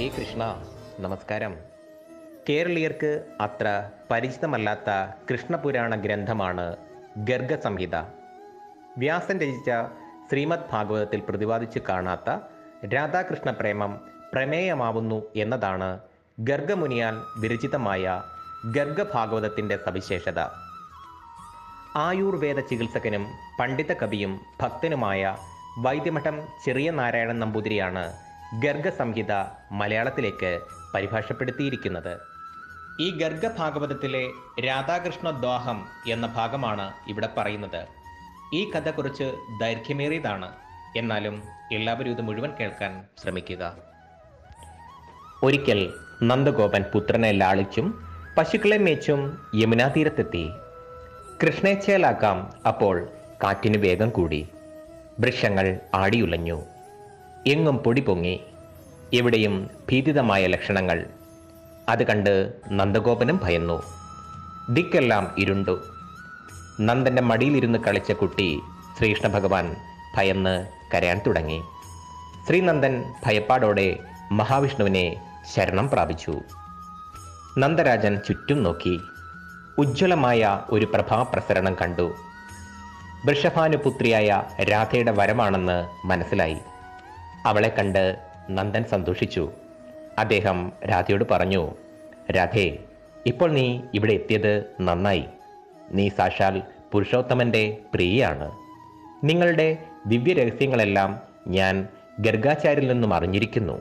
കൃഷ്ണ നമസ്കാരം കേരളീയർക്ക് അത്ര പരിചിതമല്ലാത്ത കൃഷ്ണപുരാണ ഗ്രന്ഥമാണ് ഗർഗസംഹിത വ്യാസൻ രചിച്ച ശ്രീമദ് ഭാഗവതത്തിൽ പ്രതിപാദിച്ചു കാണാത്ത രാധാകൃഷ്ണ പ്രേമം പ്രമേയമാവുന്നു എന്നതാണ് ഗർഗമുനിയാൽ വിരചിതമായ ഗർഗഭാഗവതത്തിൻ്റെ സവിശേഷത ആയുർവേദ ചികിത്സകനും പണ്ഡിത കവിയും ഭക്തനുമായ വൈദ്യമഠം ചെറിയ നാരായണൻ നമ്പൂതിരിയാണ് ഗർഗസംഹിത മലയാളത്തിലേക്ക് പരിഭാഷപ്പെടുത്തിയിരിക്കുന്നത് ഈ ഗർഗഭാഗവതത്തിലെ രാധാകൃഷ്ണ ദ്വാഹം എന്ന ഭാഗമാണ് ഇവിടെ പറയുന്നത് ഈ കഥ കുറച്ച് ദൈർഘ്യമേറിയതാണ് എന്നാലും എല്ലാവരും ഇത് മുഴുവൻ കേൾക്കാൻ ശ്രമിക്കുക ഒരിക്കൽ നന്ദഗോപൻ പുത്രനെ ലാളിച്ചും പശുക്കളെ മേച്ചും യമുനാ തീരത്തെത്തി കൃഷ്ണേച്ഛയിലാക്കാം അപ്പോൾ കാറ്റിന് വേഗം കൂടി വൃക്ഷങ്ങൾ ആടിയുലഞ്ഞു എങ്ങും പൊടി പൊങ്ങി എവിടെയും ഭീതിതമായ ലക്ഷണങ്ങൾ അത് കണ്ട് നന്ദഗോപനും ഭയന്നു ദിക്കെല്ലാം ഇരുണ്ടു നന്ദന്റെ മടിയിലിരുന്ന് കളിച്ച കുട്ടി ശ്രീകൃഷ്ണ ഭഗവാൻ ഭയന്ന് കരയാൻ തുടങ്ങി ശ്രീനന്ദൻ ഭയപ്പാടോടെ മഹാവിഷ്ണുവിനെ ശരണം പ്രാപിച്ചു നന്ദരാജൻ ചുറ്റും നോക്കി ഉജ്ജ്വലമായ ഒരു പ്രഭാപ്രസരണം കണ്ടു വൃഷഭാനുപുത്രിയായ രാധയുടെ വരമാണെന്ന് മനസ്സിലായി അവളെ കണ്ട് നന്ദൻ സന്തോഷിച്ചു അദ്ദേഹം രാധയോട് പറഞ്ഞു രാധേ ഇപ്പോൾ നീ ഇവിടെ എത്തിയത് നന്നായി നീ സാക്ഷാൽ പുരുഷോത്തമന്റെ പ്രിയയാണ് നിങ്ങളുടെ ദിവ്യ രഹസ്യങ്ങളെല്ലാം ഞാൻ ഗർഗാചാര്യൽ നിന്നും അറിഞ്ഞിരിക്കുന്നു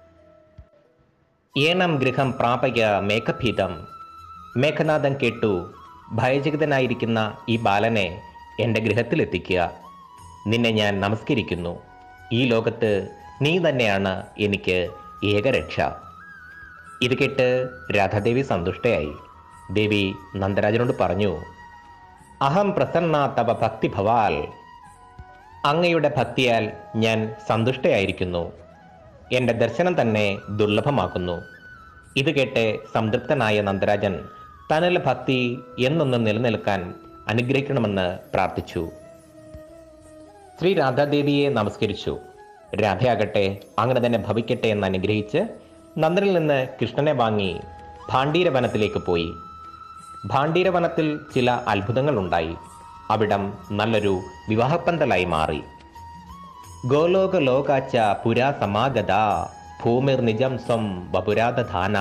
ഏണം ഗൃഹം പ്രാപയ മേഘഭീതം മേഘനാഥൻ കേട്ടു ഭയചകിതനായിരിക്കുന്ന ഈ ബാലനെ എൻ്റെ ഗൃഹത്തിലെത്തിക്കുക നിന്നെ ഞാൻ നമസ്കരിക്കുന്നു ഈ ലോകത്ത് നീ തന്നെയാണ് എനിക്ക് ഏകരക്ഷ ഇത് കേട്ട് രാധാദേവി സന്തുഷ്ടയായി ദേവി നന്ദരാജനോട് പറഞ്ഞു അഹം പ്രസന്ന തവ ഭക്തിഭവാൽ അങ്ങയുടെ ഭക്തിയാൽ ഞാൻ സന്തുഷ്ടയായിരിക്കുന്നു എൻ്റെ ദർശനം തന്നെ ദുർലഭമാക്കുന്നു ഇത് കേട്ട് സംതൃപ്തനായ നന്ദരാജൻ തന്നിലെ ഭക്തി എന്നൊന്ന് നിലനിൽക്കാൻ അനുഗ്രഹിക്കണമെന്ന് പ്രാർത്ഥിച്ചു ശ്രീ രാധാദേവിയെ നമസ്കരിച്ചു രാധയാകട്ടെ അങ്ങനെ തന്നെ ഭവിക്കട്ടെ എന്ന് അനുഗ്രഹിച്ച് നന്ദനിൽ നിന്ന് കൃഷ്ണനെ വാങ്ങി ഭാണ്ഡീരവനത്തിലേക്ക് പോയി ഭാണ്ഡീരവനത്തിൽ ചില അത്ഭുതങ്ങൾ ഉണ്ടായി അവിടം നല്ലൊരു വിവാഹപ്പന്തലായി മാറി ഗോലോക ലോകാച്ച പുരാ സമാഗത ഭൂമിർ നിജം സ്വം ബപുരാധാന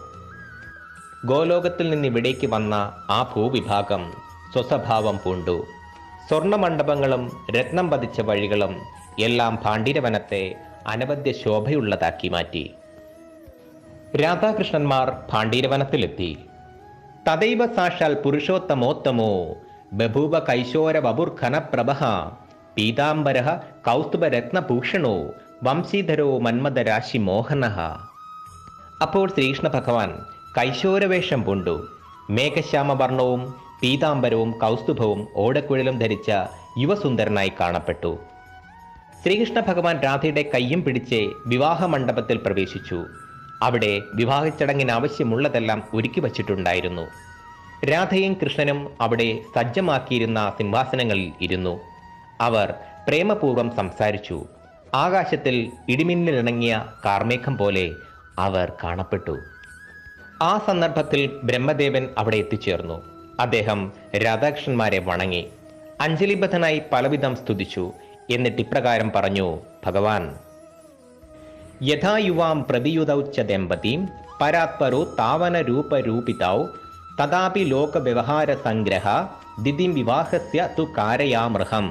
ഗോലോകത്തിൽ നിന്ന് ഇവിടേക്ക് വന്ന ആ ഭൂവിഭാഗം സ്വസ്വഭാവം പൂണ്ടു സ്വർണമണ്ഡപങ്ങളും രത്നം പതിച്ച വഴികളും എല്ലാം ഭാണ്ഡീരവനത്തെ അനവധ്യ ശോഭയുള്ളതാക്കി മാറ്റി രാധാകൃഷ്ണന്മാർ ഭാണ്ഡീരവനത്തിലെത്തി തദൈവ സാക്ഷാൽ പുരുഷോത്തമോത്തമോ ബഭൂവ കൈശോര വപുർഖനപ്രഭ പീതാംബര കൗസ്തുഭരത്നഭൂഷണോ വംശീധരോ മന്മദരാശി മോഹന അപ്പോൾ ശ്രീകൃഷ്ണ ഭഗവാൻ കൈശോരവേഷം പൂണ്ടു മേഘശ്യാമവർണവും പീതാംബരവും കൗസ്തുഭവും ഓടക്കുഴലും ധരിച്ച യുവസുന്ദരനായി കാണപ്പെട്ടു ശ്രീകൃഷ്ണ ഭഗവാൻ രാധയുടെ കയ്യും പിടിച്ച് വിവാഹ മണ്ഡപത്തിൽ പ്രവേശിച്ചു അവിടെ വിവാഹ ചടങ്ങിന് ആവശ്യമുള്ളതെല്ലാം ഒരുക്കി വച്ചിട്ടുണ്ടായിരുന്നു രാധയും കൃഷ്ണനും അവിടെ സജ്ജമാക്കിയിരുന്ന സിംഹാസനങ്ങളിൽ ഇരുന്നു അവർ പ്രേമപൂർവ്വം സംസാരിച്ചു ആകാശത്തിൽ ഇടിമിന്നലിണങ്ങിയ കാർമേഘം പോലെ അവർ കാണപ്പെട്ടു ആ സന്ദർഭത്തിൽ ബ്രഹ്മദേവൻ അവിടെ എത്തിച്ചേർന്നു അദ്ദേഹം രാധാകൃഷ്ണന്മാരെ വണങ്ങി അഞ്ജലിബദ്ധനായി പലവിധം സ്തുതിച്ചു എന്നിട്ട് ഇപ്രകാരം പറഞ്ഞു ഭഗവാൻ യഥാ യുവാം പ്രതിയുതൗ ച ദമ്പതിം പരാത്പരോ താവന രൂപരൂപിതൗ തഥാപി ലോക വ്യവഹാര സംഗ്രഹ ദിദിം വിവാഹസ്യ തു കാരയാമൃഹം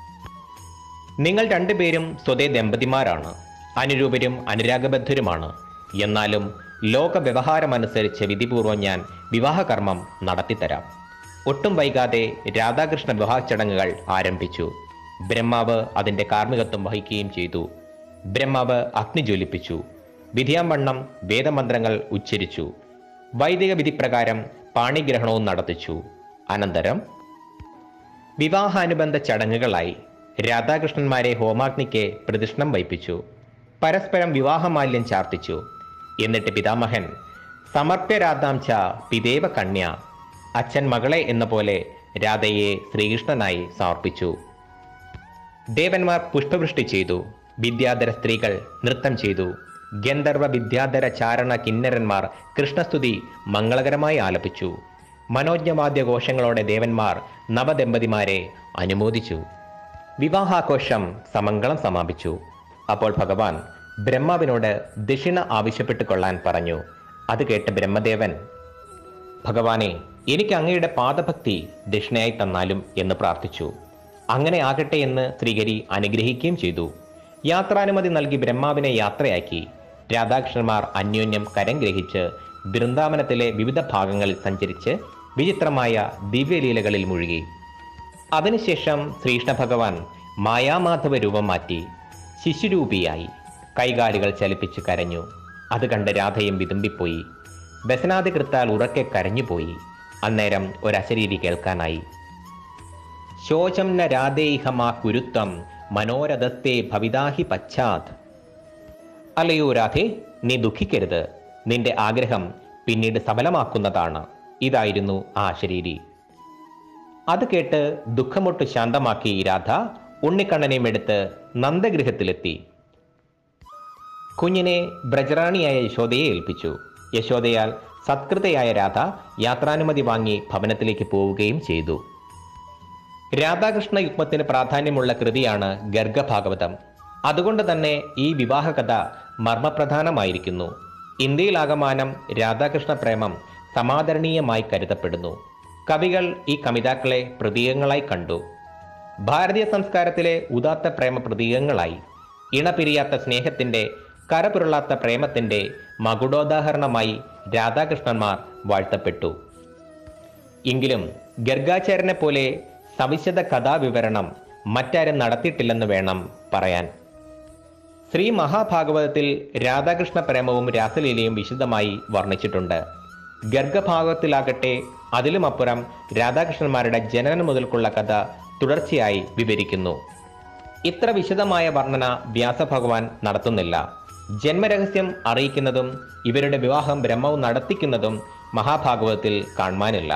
നിങ്ങൾ രണ്ടുപേരും സ്വതേ ദമ്പതിമാരാണ് അനുരൂപരും അനുരാഗബദ്ധരുമാണ് എന്നാലും ലോക വ്യവഹാരമനുസരിച്ച് വിധിപൂർവ്വം ഞാൻ വിവാഹകർമ്മം നടത്തിത്തരാം ഒട്ടും വൈകാതെ രാധാകൃഷ്ണ വിവാഹ ചടങ്ങുകൾ ആരംഭിച്ചു ബ്രഹ്മാവ് അതിന്റെ കാർമ്മികത്വം വഹിക്കുകയും ചെയ്തു ബ്രഹ്മാവ് അഗ്നി ജ്വലിപ്പിച്ചു വിധിയാംവണ്ണം വേദമന്ത്രങ്ങൾ ഉച്ചരിച്ചു വൈദിക വിധിപ്രകാരം പാണിഗ്രഹണവും നടത്തിച്ചു അനന്തരം വിവാഹാനുബന്ധ ചടങ്ങുകളായി രാധാകൃഷ്ണന്മാരെ ഹോമാഗ്നിക്ക് പ്രദക്ഷിണം വയ്പ്പിച്ചു പരസ്പരം വിവാഹമാല്യം ചാർത്തിച്ചു എന്നിട്ട് പിതാമഹൻ സമർപ്യരാധാം ച പിതേവ കന്യ അച്ഛൻ മകളെ എന്ന പോലെ രാധയെ ശ്രീകൃഷ്ണനായി സമർപ്പിച്ചു ദേവന്മാർ പുഷ്പവൃഷ്ടി ചെയ്തു വിദ്യാധര സ്ത്രീകൾ നൃത്തം ചെയ്തു ഗന്ധർവ വിദ്യാധര ചാരണ കിന്നരന്മാർ കൃഷ്ണസ്തുതി മംഗളകരമായി ആലപിച്ചു മനോജ്ഞവാദ്യഘോഷങ്ങളോടെ ദേവന്മാർ നവദമ്പതിമാരെ അനുമോദിച്ചു വിവാഹാഘോഷം സമംഗളം സമാപിച്ചു അപ്പോൾ ഭഗവാൻ ബ്രഹ്മാവിനോട് ദക്ഷിണ ആവശ്യപ്പെട്ടു കൊള്ളാൻ പറഞ്ഞു അത് കേട്ട് ബ്രഹ്മദേവൻ ഭഗവാനെ എനിക്ക് അങ്ങയുടെ പാദഭക്തി ദക്ഷിണയായി തന്നാലും എന്ന് പ്രാർത്ഥിച്ചു അങ്ങനെ ആകട്ടെ എന്ന് ശ്രീഹരി അനുഗ്രഹിക്കുകയും ചെയ്തു യാത്രാനുമതി നൽകി ബ്രഹ്മാവിനെ യാത്രയാക്കി രാധാകൃഷ്ണന്മാർ അന്യോന്യം കരം ഗ്രഹിച്ച് ബൃന്ദാവനത്തിലെ വിവിധ ഭാഗങ്ങളിൽ സഞ്ചരിച്ച് വിചിത്രമായ ദിവ്യലീലകളിൽ മുഴുകി അതിനുശേഷം ശ്രീകൃഷ്ണ ഭഗവാൻ മായാമാധവ രൂപം മാറ്റി ശിശുരൂപിയായി കൈകാലുകൾ ചലിപ്പിച്ച് കരഞ്ഞു അത് കണ്ട് രാധയും വിതുമ്പിപ്പോയി വ്യസനാധികൃത്താൽ ഉറക്കെ കരഞ്ഞുപോയി അന്നേരം ഒരശരീരി കേൾക്കാനായി ശോചം ന രാധേഹമാ കുരുത്വം മനോരഥത്തെ ഭവിതാഹി പശ്ചാത് അല്ലയോ രാധേ നീ ദുഃഖിക്കരുത് നിന്റെ ആഗ്രഹം പിന്നീട് സഫലമാക്കുന്നതാണ് ഇതായിരുന്നു ആ ശരീരി അത് കേട്ട് ദുഃഖമൊട്ട് ശാന്തമാക്കി രാധ ഉണ്ണിക്കണ്ണനെയും എടുത്ത് നന്ദഗൃഹത്തിലെത്തി കുഞ്ഞിനെ ബ്രജറാണിയായ യശോദയെ ഏൽപ്പിച്ചു യശോദയാൽ സത്കൃതയായ രാധ യാത്രാനുമതി വാങ്ങി ഭവനത്തിലേക്ക് പോവുകയും ചെയ്തു രാധാകൃഷ്ണ യുഗ്മത്തിന് പ്രാധാന്യമുള്ള കൃതിയാണ് ഗർഗഭാഗവതം അതുകൊണ്ട് തന്നെ ഈ വിവാഹകഥ മർമ്മപ്രധാനമായിരിക്കുന്നു ഇന്ത്യയിലാകമാനം രാധാകൃഷ്ണ പ്രേമം സമാദരണീയമായി കരുതപ്പെടുന്നു കവികൾ ഈ കവിതാക്കളെ പ്രതീകങ്ങളായി കണ്ടു ഭാരതീയ സംസ്കാരത്തിലെ ഉദാത്ത പ്രേമ പ്രതീകങ്ങളായി ഇണപിരിയാത്ത സ്നേഹത്തിന്റെ കരപുരളാത്ത പ്രേമത്തിന്റെ മകുടോദാഹരണമായി രാധാകൃഷ്ണന്മാർ വാഴ്ത്തപ്പെട്ടു എങ്കിലും ഗർഗാചാര്യനെ പോലെ സവിശദ കഥാവിവരണം മറ്റാരും നടത്തിയിട്ടില്ലെന്ന് വേണം പറയാൻ ശ്രീ മഹാഭാഗവതത്തിൽ രാധാകൃഷ്ണ പ്രേമവും രാസലീലയും വിശദമായി വർണ്ണിച്ചിട്ടുണ്ട് ഗർഗഭാഗവത്തിലാകട്ടെ അതിലുമപ്പുറം രാധാകൃഷ്ണന്മാരുടെ ജനനം മുതൽക്കുള്ള കഥ തുടർച്ചയായി വിവരിക്കുന്നു ഇത്ര വിശദമായ വർണ്ണന വ്യാസഭഗവാൻ നടത്തുന്നില്ല ജന്മരഹസ്യം അറിയിക്കുന്നതും ഇവരുടെ വിവാഹം ബ്രഹ്മവും നടത്തിക്കുന്നതും മഹാഭാഗവതത്തിൽ കാണുവാനില്ല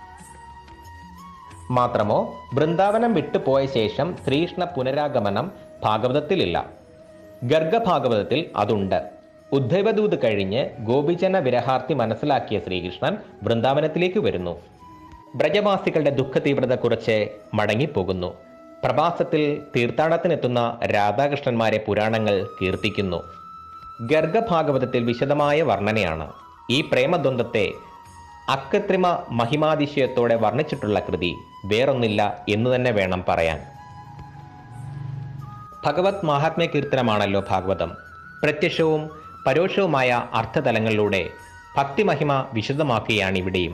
മാത്രമോ വൃന്ദാവനം വിട്ടുപോയ ശേഷം ശ്രീകൃഷ്ണ പുനരാഗമനം ഭാഗവതത്തിലില്ല ഗർഗഭാഗവതത്തിൽ അതുണ്ട് ഉദ്ധവദൂത് കഴിഞ്ഞ് ഗോപിജന വിരഹാർത്തി മനസ്സിലാക്കിയ ശ്രീകൃഷ്ണൻ വൃന്ദാവനത്തിലേക്ക് വരുന്നു ബ്രജവാസികളുടെ ദുഃഖ തീവ്രത കുറച്ച് മടങ്ങിപ്പോകുന്നു പ്രവാസത്തിൽ തീർത്ഥാടനത്തിനെത്തുന്ന രാധാകൃഷ്ണന്മാരെ പുരാണങ്ങൾ കീർത്തിക്കുന്നു ഗർഗഭാഗവതത്തിൽ വിശദമായ വർണ്ണനയാണ് ഈ പ്രേമദ്വന്ദ്വത്തെ അകൃത്രിമ മഹിമാതിശയത്തോടെ വർണ്ണിച്ചിട്ടുള്ള കൃതി വേറൊന്നില്ല എന്ന് തന്നെ വേണം പറയാൻ ഭഗവത് മഹാത്മ്യ കീർത്തനമാണല്ലോ ഭാഗവതം പ്രത്യക്ഷവും പരോക്ഷവുമായ അർത്ഥതലങ്ങളിലൂടെ ഭക്തിമഹിമ വിശദമാക്കുകയാണ് ഇവിടെയും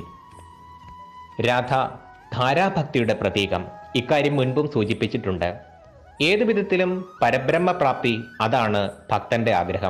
രാധ ധാരാഭക്തിയുടെ പ്രതീകം ഇക്കാര്യം മുൻപും സൂചിപ്പിച്ചിട്ടുണ്ട് ഏതു വിധത്തിലും പരബ്രഹ്മപ്രാപ്തി അതാണ് ഭക്തന്റെ ആഗ്രഹം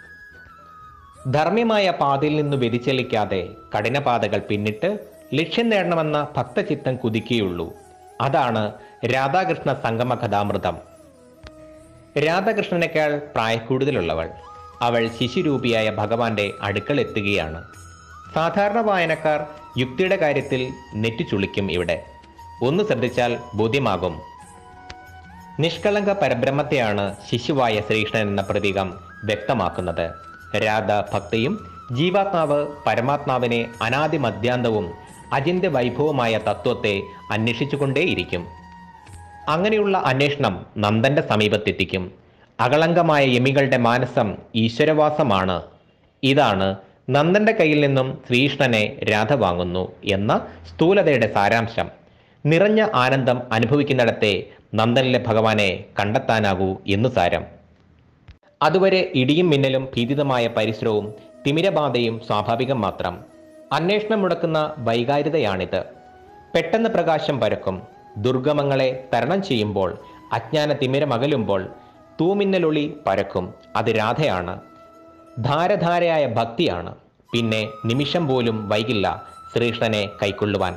ധർമ്മ്യമായ പാതയിൽ നിന്ന് വ്യതിചലിക്കാതെ കഠിനപാതകൾ പിന്നിട്ട് ലക്ഷ്യം നേടണമെന്ന ഭക്തചിത്തം കുതിക്കുകയുള്ളൂ അതാണ് രാധാകൃഷ്ണ സംഗമ കഥാമൃതം രാധാകൃഷ്ണനേക്കാൾ പ്രായക്കൂടുതലുള്ളവൾ അവൾ ശിശുരൂപിയായ ഭഗവാന്റെ അടുക്കൽ എത്തുകയാണ് സാധാരണ വായനക്കാർ യുക്തിയുടെ കാര്യത്തിൽ നെറ്റിച്ചുളിക്കും ഇവിടെ ഒന്ന് ശ്രദ്ധിച്ചാൽ ബോധ്യമാകും നിഷ്കളങ്ക പരബ്രഹ്മത്തെയാണ് ശിശുവായ ശ്രീകൃഷ്ണൻ എന്ന പ്രതീകം വ്യക്തമാക്കുന്നത് രാധ ഭക്തിയും ജീവാത്മാവ് പരമാത്മാവിനെ അനാദി മധ്യാന്തവും അചിന്ത്യ വൈഭവമായ തത്വത്തെ അന്വേഷിച്ചുകൊണ്ടേയിരിക്കും അങ്ങനെയുള്ള അന്വേഷണം നന്ദന്റെ സമീപത്തെത്തിക്കും അകളങ്കമായ യമികളുടെ മാനസം ഈശ്വരവാസമാണ് ഇതാണ് നന്ദന്റെ കയ്യിൽ നിന്നും ശ്രീകൃഷ്ണനെ രാധ വാങ്ങുന്നു എന്ന സ്ഥൂലതയുടെ സാരാംശം നിറഞ്ഞ ആനന്ദം അനുഭവിക്കുന്നിടത്തെ നന്ദനിലെ ഭഗവാനെ കണ്ടെത്താനാകൂ എന്നു സാരം അതുവരെ ഇടിയും മിന്നലും ഭീതിതമായ പരിസരവും തിമിരബാധയും സ്വാഭാവികം മാത്രം അന്വേഷണം മുടക്കുന്ന വൈകാരികതയാണിത് പെട്ടെന്ന് പ്രകാശം പരക്കും ദുർഗമങ്ങളെ തരണം ചെയ്യുമ്പോൾ അജ്ഞാന തിമിരമകലുമ്പോൾ തൂമിന്നലൊളി പരക്കും അത് രാധയാണ് ധാരധാരയായ ഭക്തിയാണ് പിന്നെ നിമിഷം പോലും വൈകില്ല ശ്രീകൃഷ്ണനെ കൈക്കൊള്ളുവാൻ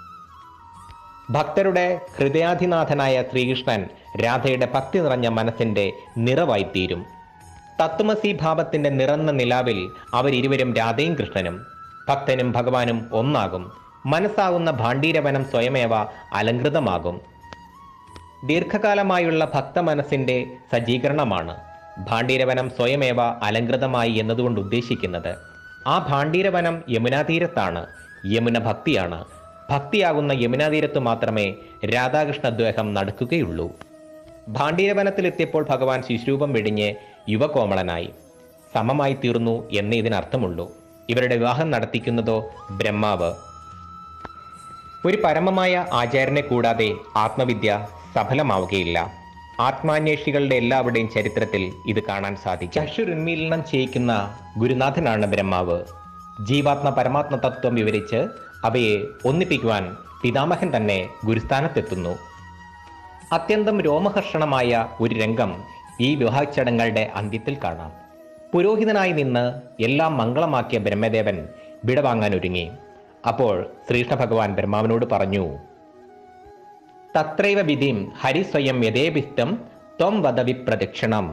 ഭക്തരുടെ ഹൃദയാധിനാഥനായ ശ്രീകൃഷ്ണൻ രാധയുടെ ഭക്തി നിറഞ്ഞ മനസ്സിന്റെ നിറവായിത്തീരും തത്വമസി ഭാവത്തിന്റെ നിറന്ന നിലാവിൽ അവരിരുവരും രാധയും കൃഷ്ണനും ഭക്തനും ഭഗവാനും ഒന്നാകും മനസ്സാകുന്ന ഭാണ്ഡീരവനം സ്വയമേവ അലങ്കൃതമാകും ദീർഘകാലമായുള്ള ഭക്ത മനസ്സിന്റെ സജ്ജീകരണമാണ് ഭാണ്ഡീരവനം സ്വയമേവ അലങ്കൃതമായി എന്നതുകൊണ്ട് ഉദ്ദേശിക്കുന്നത് ആ ഭാണ്ഡീരവനം യമുനാതീരത്താണ് യമുന ഭക്തിയാണ് ഭക്തിയാകുന്ന യമുനാതീരത്ത് മാത്രമേ രാധാകൃഷ്ണ ദ്വേഹം നടക്കുകയുള്ളൂ ഭാണ്ഡീരവനത്തിലെത്തിയപ്പോൾ ഭഗവാൻ ശിശുരൂപം വെടിഞ്ഞ് യുവകോമളനായി സമമായി തീർന്നു എന്നേ ഇതിനർത്ഥമുള്ളൂ ഇവരുടെ വിവാഹം നടത്തിക്കുന്നതോ ബ്രഹ്മാവ് ഒരു പരമമായ ആചാര്യനെ കൂടാതെ ആത്മവിദ്യ സഫലമാവുകയില്ല ആത്മാന്വേഷികളുടെ എല്ലാവരുടെയും ചരിത്രത്തിൽ ഇത് കാണാൻ സാധിക്കും ചക്ഷുരുന്മീലനം ചെയ്യിക്കുന്ന ഗുരുനാഥനാണ് ബ്രഹ്മാവ് ജീവാത്മ പരമാത്മ തത്വം വിവരിച്ച് അവയെ ഒന്നിപ്പിക്കുവാൻ പിതാമഹൻ തന്നെ ഗുരുസ്ഥാനത്തെത്തുന്നു അത്യന്തം രോമഹർഷണമായ ഒരു രംഗം ഈ വിവാഹ ചടങ്ങുകളുടെ അന്ത്യത്തിൽ കാണാം പുരോഹിതനായി നിന്ന് എല്ലാം മംഗളമാക്കിയ ബ്രഹ്മദേവൻ വിടവാങ്ങാൻ ഒരുങ്ങി അപ്പോൾ ശ്രീകൃഷ്ണ ഭഗവാൻ ബ്രഹ്മാവിനോട് പറഞ്ഞു തത്രൈവ വിധിം ഹരി സ്വയം യഥേഭിഷ്ടം ത്വം വദവി പ്രദക്ഷിണം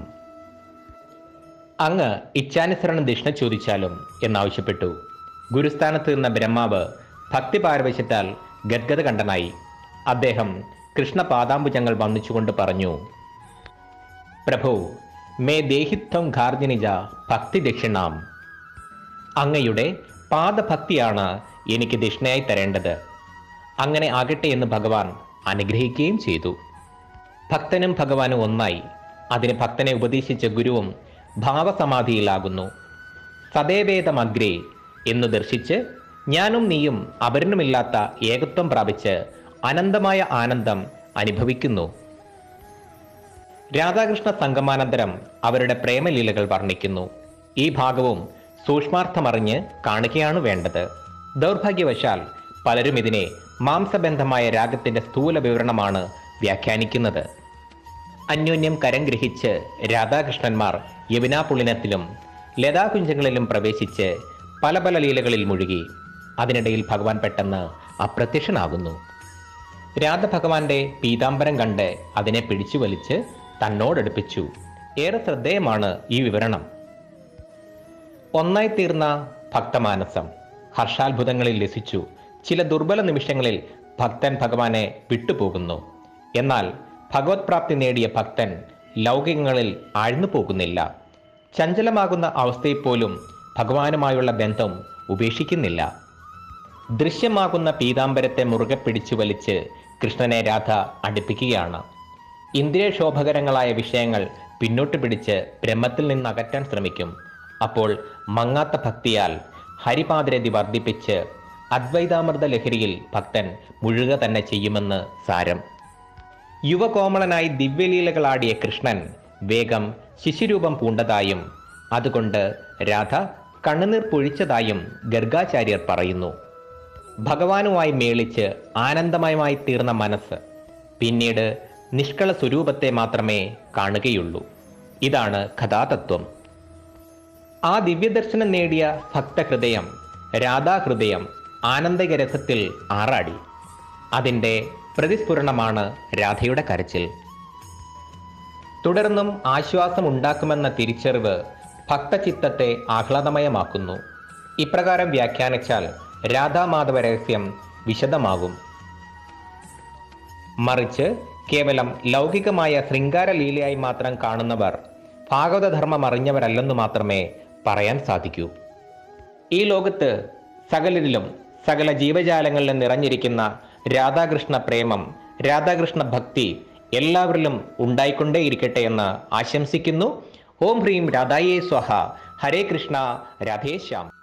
അങ്ങ് ഇച്ഛാനുസരണം ദക്ഷിണ ചോദിച്ചാലും എന്നാവശ്യപ്പെട്ടു ഗുരുസ്ഥാനത്ത് നിന്ന ബ്രഹ്മാവ് ഭക്തി പാരവശ്യത്താൽ ഗദ്ഗത കണ്ടനായി അദ്ദേഹം കൃഷ്ണ പാദാംബുജങ്ങൾ വന്നിച്ചുകൊണ്ട് പറഞ്ഞു പ്രഭു മേ ദേഹിത്വം ഘാർജനിജ ഭക്തി ദക്ഷിണാം അങ്ങയുടെ പാദഭക്തിയാണ് എനിക്ക് ദക്ഷിണയായി തരേണ്ടത് അങ്ങനെ ആകട്ടെ എന്ന് ഭഗവാൻ അനുഗ്രഹിക്കുകയും ചെയ്തു ഭക്തനും ഭഗവാനും ഒന്നായി അതിന് ഭക്തനെ ഉപദേശിച്ച ഗുരുവും ഭാവസമാധിയിലാകുന്നു സദേവേദമഗ്രേ എന്നു ദർശിച്ച് ഞാനും നീയും അപരനുമില്ലാത്ത ഏകത്വം പ്രാപിച്ച് അനന്തമായ ആനന്ദം അനുഭവിക്കുന്നു രാധാകൃഷ്ണ സംഗമാനന്തരം അവരുടെ പ്രേമലീലകൾ വർണ്ണിക്കുന്നു ഈ ഭാഗവും സൂക്ഷ്മാർത്ഥമറിഞ്ഞ് കാണുകയാണ് വേണ്ടത് ദൗർഭാഗ്യവശാൽ പലരും ഇതിനെ മാംസബന്ധമായ രാഗത്തിന്റെ സ്ഥൂല വിവരണമാണ് വ്യാഖ്യാനിക്കുന്നത് അന്യോന്യം കരം ഗ്രഹിച്ച് രാധാകൃഷ്ണന്മാർ യമുനാപുളിനത്തിലും ലതാകുഞ്ചങ്ങളിലും പ്രവേശിച്ച് പല പല ലീലകളിൽ മുഴുകി അതിനിടയിൽ ഭഗവാൻ പെട്ടെന്ന് അപ്രത്യക്ഷനാകുന്നു രാധഭഗവാന്റെ പീതാംബരം കണ്ട് അതിനെ പിടിച്ചു വലിച്ച് തന്നോടടുപ്പിച്ചു ഏറെ ശ്രദ്ധേയമാണ് ഈ വിവരണം ഒന്നായി തീർന്ന ഭക്തമാനസം ഹർഷാത്ഭുതങ്ങളിൽ ലസിച്ചു ചില ദുർബല നിമിഷങ്ങളിൽ ഭക്തൻ ഭഗവാനെ വിട്ടുപോകുന്നു എന്നാൽ ഭഗവത് പ്രാപ്തി നേടിയ ഭക്തൻ ലൗകികങ്ങളിൽ ആഴ്ന്നു പോകുന്നില്ല ചഞ്ചലമാകുന്ന അവസ്ഥയിൽ പോലും ഭഗവാനുമായുള്ള ബന്ധം ഉപേക്ഷിക്കുന്നില്ല ദൃശ്യമാകുന്ന പീതാംബരത്തെ മുറുകെ പിടിച്ചു വലിച്ച് കൃഷ്ണനെ രാധ അടുപ്പിക്കുകയാണ് ഇന്ദ്രിയശോഭകരങ്ങളായ വിഷയങ്ങൾ പിന്നോട്ട് പിടിച്ച് ബ്രഹ്മത്തിൽ നിന്ന് അകറ്റാൻ ശ്രമിക്കും അപ്പോൾ മങ്ങാത്ത ഭക്തിയാൽ ഹരിപാദരതി വർദ്ധിപ്പിച്ച് അദ്വൈതാമൃത ലഹരിയിൽ ഭക്തൻ മുഴുക തന്നെ ചെയ്യുമെന്ന് സാരം യുവകോമളനായി ദിവ്യലീലകളാടിയ കൃഷ്ണൻ വേഗം ശിശുരൂപം പൂണ്ടതായും അതുകൊണ്ട് രാധ കണ്ണുനീർ പൊഴിച്ചതായും ഗർഗാചാര്യർ പറയുന്നു ഭഗവാനുമായി മേളിച്ച് ആനന്ദമയമായി തീർന്ന മനസ്സ് പിന്നീട് നിഷ്കള സ്വരൂപത്തെ മാത്രമേ കാണുകയുള്ളൂ ഇതാണ് കഥാതത്വം ആ ദിവ്യദർശനം നേടിയ ഭക്തഹൃദയം രാധാഹൃദയം ആനന്ദകരസത്തിൽ ആറാടി അതിൻ്റെ പ്രതിസ്ഫുരണമാണ് രാധയുടെ കരച്ചിൽ തുടർന്നും ആശ്വാസം ഉണ്ടാക്കുമെന്ന തിരിച്ചറിവ് ഭക്തചിത്തത്തെ ആഹ്ലാദമയമാക്കുന്നു ഇപ്രകാരം വ്യാഖ്യാനിച്ചാൽ രാധാമാധവ രഹസ്യം വിശദമാകും മറിച്ച് കേവലം ലൗകികമായ ശൃംഗാര ലീലയായി മാത്രം കാണുന്നവർ ഭാഗവതധർമ്മം അറിഞ്ഞവരല്ലെന്ന് മാത്രമേ പറയാൻ സാധിക്കൂ ഈ ലോകത്ത് സകലരിലും സകല ജീവജാലങ്ങളിലും നിറഞ്ഞിരിക്കുന്ന രാധാകൃഷ്ണ പ്രേമം രാധാകൃഷ്ണ ഭക്തി എല്ലാവരിലും ഉണ്ടായിക്കൊണ്ടേയിരിക്കട്ടെ എന്ന് ആശംസിക്കുന്നു ഓം ഹ്രീം രാധായേ സ്വഹ ഹരേ കൃഷ്ണ രാധേശ്യാം